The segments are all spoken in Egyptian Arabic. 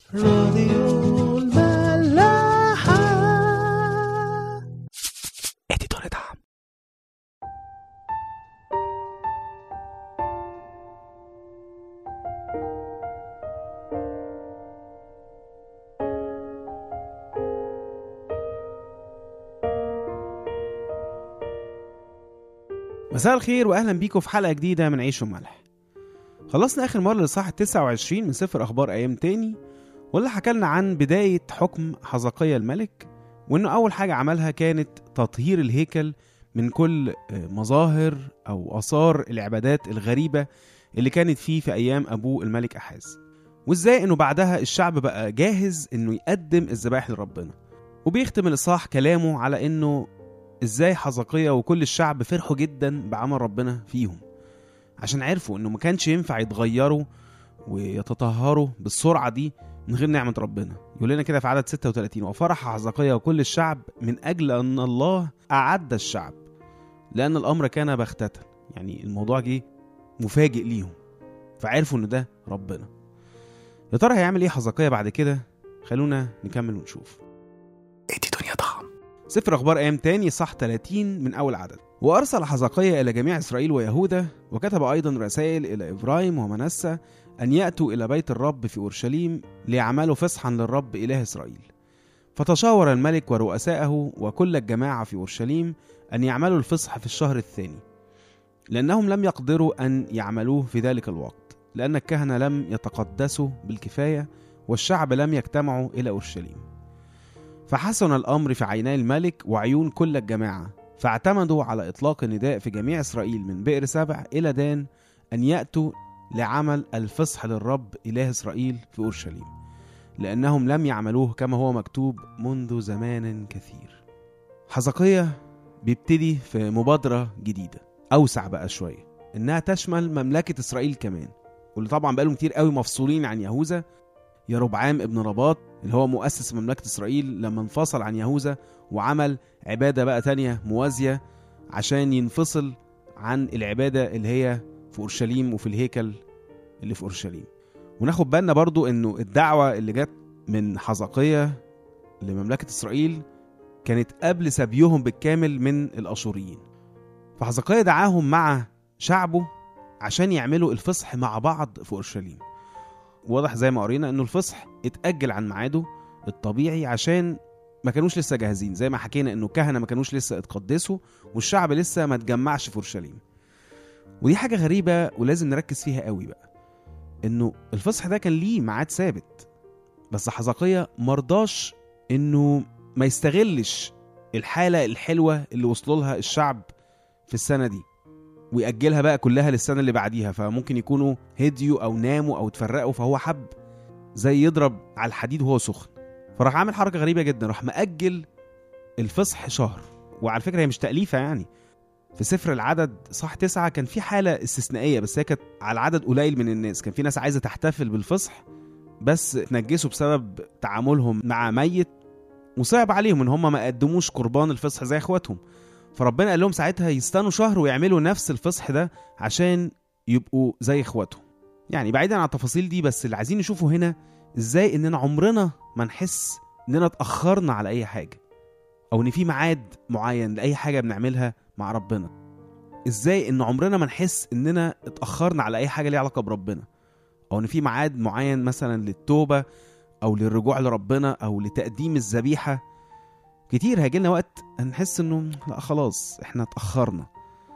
راديو الملاحة اديتور دعم مساء الخير واهلا بيكم في حلقه جديده من عيش وملح خلصنا اخر مره للصح 29 من سفر اخبار ايام تاني واللي حكى لنا عن بدايه حكم حزقية الملك وانه اول حاجه عملها كانت تطهير الهيكل من كل آه، مظاهر او اثار العبادات الغريبه اللي كانت فيه في ايام ابوه الملك احاز وازاي انه بعدها الشعب بقى جاهز انه يقدم الذبائح لربنا وبيختم الاصحاح كلامه على انه ازاي حزقية وكل الشعب فرحوا جدا بعمل ربنا فيهم عشان عرفوا انه ما كانش ينفع يتغيروا ويتطهروا بالسرعه دي من غير نعمه ربنا يقول لنا كده في عدد 36 وفرح حزقية وكل الشعب من اجل ان الله اعد الشعب لان الامر كان بغتة يعني الموضوع جه مفاجئ ليهم فعرفوا ان ده ربنا يا ترى هيعمل ايه حزقية بعد كده خلونا نكمل ونشوف ادي دنيا طعم سفر اخبار ايام تاني صح 30 من اول عدد وارسل حزقية الى جميع اسرائيل ويهوذا وكتب ايضا رسائل الى ابراهيم ومنسى ان ياتوا الى بيت الرب في اورشليم ليعملوا فصحا للرب اله اسرائيل فتشاور الملك ورؤساءه وكل الجماعه في اورشليم ان يعملوا الفصح في الشهر الثاني لانهم لم يقدروا ان يعملوه في ذلك الوقت لان الكهنه لم يتقدسوا بالكفايه والشعب لم يجتمعوا الى اورشليم فحسن الأمر في عيني الملك وعيون كل الجماعة فاعتمدوا على إطلاق النداء في جميع إسرائيل من بئر سبع إلى دان أن يأتوا لعمل الفصح للرب إله إسرائيل في أورشليم لأنهم لم يعملوه كما هو مكتوب منذ زمان كثير حزقية بيبتدي في مبادرة جديدة أوسع بقى شوية إنها تشمل مملكة إسرائيل كمان واللي طبعا بقالهم كتير قوي مفصولين عن يهوذا يربعام ابن رباط اللي هو مؤسس مملكة إسرائيل لما انفصل عن يهوذا وعمل عبادة بقى تانية موازية عشان ينفصل عن العبادة اللي هي في أورشليم وفي الهيكل اللي في أورشليم وناخد بالنا برضو إنه الدعوة اللي جت من حزقية لمملكة إسرائيل كانت قبل سبيهم بالكامل من الأشوريين فحزقية دعاهم مع شعبه عشان يعملوا الفصح مع بعض في أورشليم واضح زي ما قرينا انه الفصح اتأجل عن ميعاده الطبيعي عشان ما كانوش لسه جاهزين زي ما حكينا انه الكهنه ما كانوش لسه اتقدسوا والشعب لسه ما اتجمعش في اورشليم ودي حاجه غريبه ولازم نركز فيها قوي بقى انه الفصح ده كان ليه ميعاد ثابت بس حزقية مرضاش انه ما يستغلش الحاله الحلوه اللي وصلوا لها الشعب في السنه دي ويأجلها بقى كلها للسنة اللي بعديها فممكن يكونوا هديوا أو ناموا أو اتفرقوا فهو حب زي يضرب على الحديد وهو سخن فراح عامل حركة غريبة جدا راح مأجل الفصح شهر وعلى فكرة هي مش تأليفة يعني في سفر العدد صح تسعة كان في حالة استثنائية بس هي كانت على عدد قليل من الناس كان في ناس عايزة تحتفل بالفصح بس اتنجسوا بسبب تعاملهم مع ميت وصعب عليهم ان هم ما قدموش قربان الفصح زي اخواتهم فربنا قال لهم ساعتها يستنوا شهر ويعملوا نفس الفصح ده عشان يبقوا زي اخواتهم يعني بعيدا عن التفاصيل دي بس اللي عايزين نشوفه هنا ازاي اننا عمرنا ما نحس اننا اتاخرنا على اي حاجه او ان في ميعاد معين لاي حاجه بنعملها مع ربنا ازاي ان عمرنا ما نحس اننا اتاخرنا على اي حاجه ليها علاقه بربنا او ان في ميعاد معين مثلا للتوبه او للرجوع لربنا او لتقديم الذبيحه كتير هيجيلنا وقت هنحس انه لا خلاص احنا اتاخرنا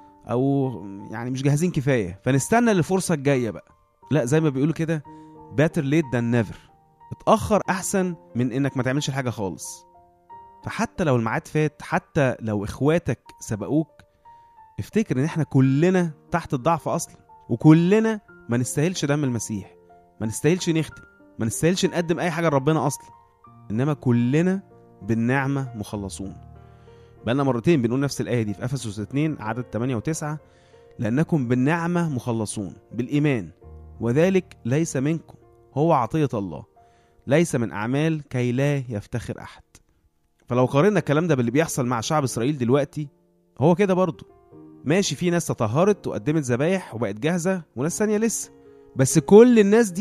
او يعني مش جاهزين كفايه فنستنى الفرصه الجايه بقى لا زي ما بيقولوا كده better late than never اتاخر احسن من انك ما تعملش حاجه خالص فحتى لو الميعاد فات حتى لو اخواتك سبقوك افتكر ان احنا كلنا تحت الضعف اصلا وكلنا ما نستاهلش دم المسيح ما نستاهلش نخدم ما نستاهلش نقدم اي حاجه لربنا اصلا انما كلنا بالنعمه مخلصون بقالنا مرتين بنقول نفس الايه دي في افسس 2 عدد 8 و9 لانكم بالنعمه مخلصون بالايمان وذلك ليس منكم هو عطيه الله ليس من اعمال كي لا يفتخر احد فلو قارنا الكلام ده باللي بيحصل مع شعب اسرائيل دلوقتي هو كده برضه ماشي في ناس تطهرت وقدمت ذبايح وبقت جاهزه وناس ثانيه لسه بس كل الناس دي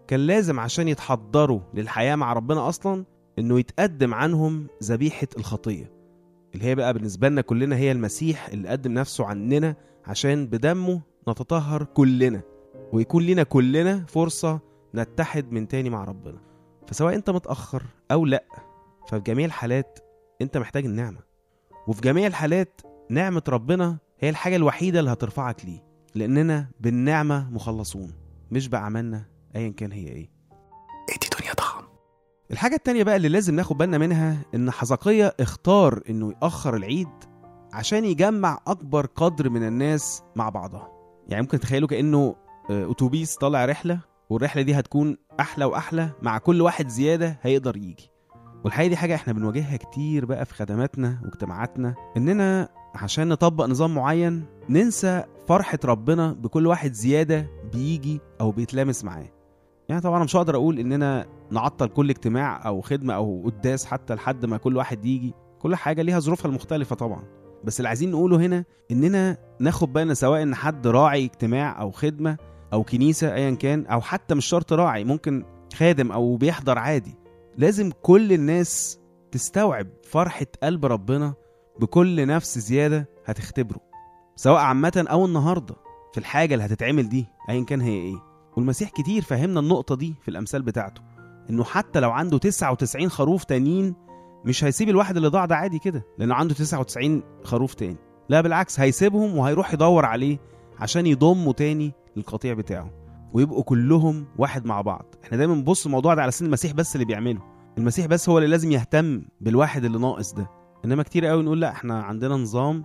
كان لازم عشان يتحضروا للحياة مع ربنا أصلا إنه يتقدم عنهم ذبيحة الخطية اللي هي بقى بالنسبة لنا كلنا هي المسيح اللي قدم نفسه عننا عشان بدمه نتطهر كلنا ويكون لنا كلنا فرصة نتحد من تاني مع ربنا فسواء انت متأخر أو لأ ففي جميع الحالات انت محتاج النعمة وفي جميع الحالات نعمة ربنا هي الحاجة الوحيدة اللي هترفعك ليه لأننا بالنعمة مخلصون مش بأعمالنا أيا كان هي إيه ادي دنيا طعم الحاجة التانية بقى اللي لازم ناخد بالنا منها إن حزقية اختار إنه يأخر العيد عشان يجمع أكبر قدر من الناس مع بعضها يعني ممكن تخيلوا كأنه آه، أتوبيس طالع رحلة والرحلة دي هتكون أحلى وأحلى مع كل واحد زيادة هيقدر يجي والحقيقة دي حاجة احنا بنواجهها كتير بقى في خدماتنا واجتماعاتنا إننا عشان نطبق نظام معين ننسى فرحة ربنا بكل واحد زيادة بيجي أو بيتلامس معاه يعني طبعا أنا مش هقدر أقول إننا نعطل كل اجتماع او خدمه او قداس حتى لحد ما كل واحد يجي كل حاجه ليها ظروفها المختلفه طبعا بس اللي عايزين نقوله هنا اننا ناخد بالنا سواء ان حد راعي اجتماع او خدمه او كنيسه ايا كان او حتى مش شرط راعي ممكن خادم او بيحضر عادي لازم كل الناس تستوعب فرحه قلب ربنا بكل نفس زياده هتختبره سواء عامه او النهارده في الحاجه اللي هتتعمل دي ايا كان هي ايه والمسيح كتير فهمنا النقطه دي في الامثال بتاعته انه حتى لو عنده 99 خروف تانيين مش هيسيب الواحد اللي ضاع ده عادي كده لانه عنده 99 خروف تاني لا بالعكس هيسيبهم وهيروح يدور عليه عشان يضموا تاني للقطيع بتاعه ويبقوا كلهم واحد مع بعض احنا دايما بنبص الموضوع ده على سن المسيح بس اللي بيعمله المسيح بس هو اللي لازم يهتم بالواحد اللي ناقص ده انما كتير قوي نقول لا احنا عندنا نظام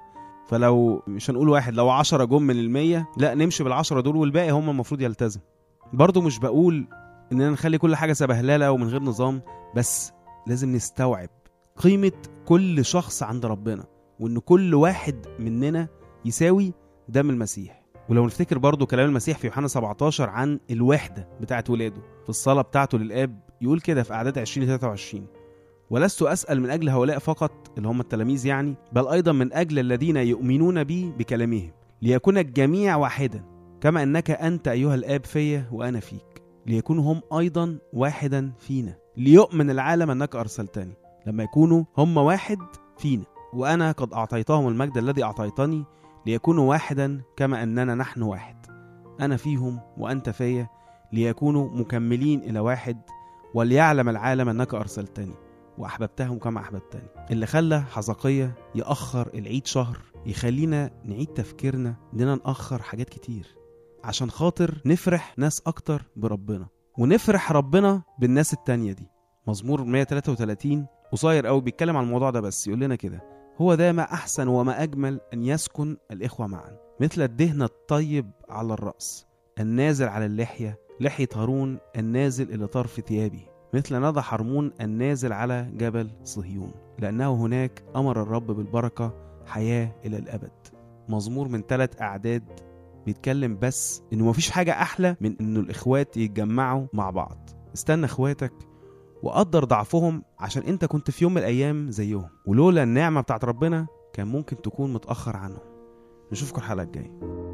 فلو مش هنقول واحد لو عشرة جم من المية لا نمشي بالعشرة دول والباقي هم المفروض يلتزم برضه مش بقول اننا نخلي كل حاجه سبهلله ومن غير نظام بس لازم نستوعب قيمه كل شخص عند ربنا وان كل واحد مننا يساوي دم المسيح ولو نفتكر برضو كلام المسيح في يوحنا 17 عن الوحده بتاعت ولاده في الصلاه بتاعته للاب يقول كده في اعداد 20 23 ولست اسال من اجل هؤلاء فقط اللي هم التلاميذ يعني بل ايضا من اجل الذين يؤمنون بي بكلامهم ليكون الجميع واحدا كما انك انت ايها الاب فيا وانا فيك ليكونوا هم ايضا واحدا فينا ليؤمن العالم انك ارسلتني لما يكونوا هم واحد فينا وانا قد اعطيتهم المجد الذي اعطيتني ليكونوا واحدا كما اننا نحن واحد انا فيهم وانت فيا ليكونوا مكملين الى واحد وليعلم العالم انك ارسلتني واحببتهم كما احببتني اللي خلى حزقية ياخر العيد شهر يخلينا نعيد تفكيرنا اننا ناخر حاجات كتير عشان خاطر نفرح ناس اكتر بربنا ونفرح ربنا بالناس التانية دي مزمور 133 قصير قوي بيتكلم عن الموضوع ده بس يقول لنا كده هو ده ما احسن وما اجمل ان يسكن الاخوه معا مثل الدهن الطيب على الراس النازل على اللحيه لحيه هارون النازل الى طرف ثيابه مثل ندى حرمون النازل على جبل صهيون لانه هناك امر الرب بالبركه حياه الى الابد مزمور من ثلاث اعداد بيتكلم بس انه مفيش حاجه احلى من انه الاخوات يتجمعوا مع بعض استنى اخواتك وقدر ضعفهم عشان انت كنت في يوم من الايام زيهم ولولا النعمه بتاعت ربنا كان ممكن تكون متاخر عنهم نشوفكم الحلقه الجايه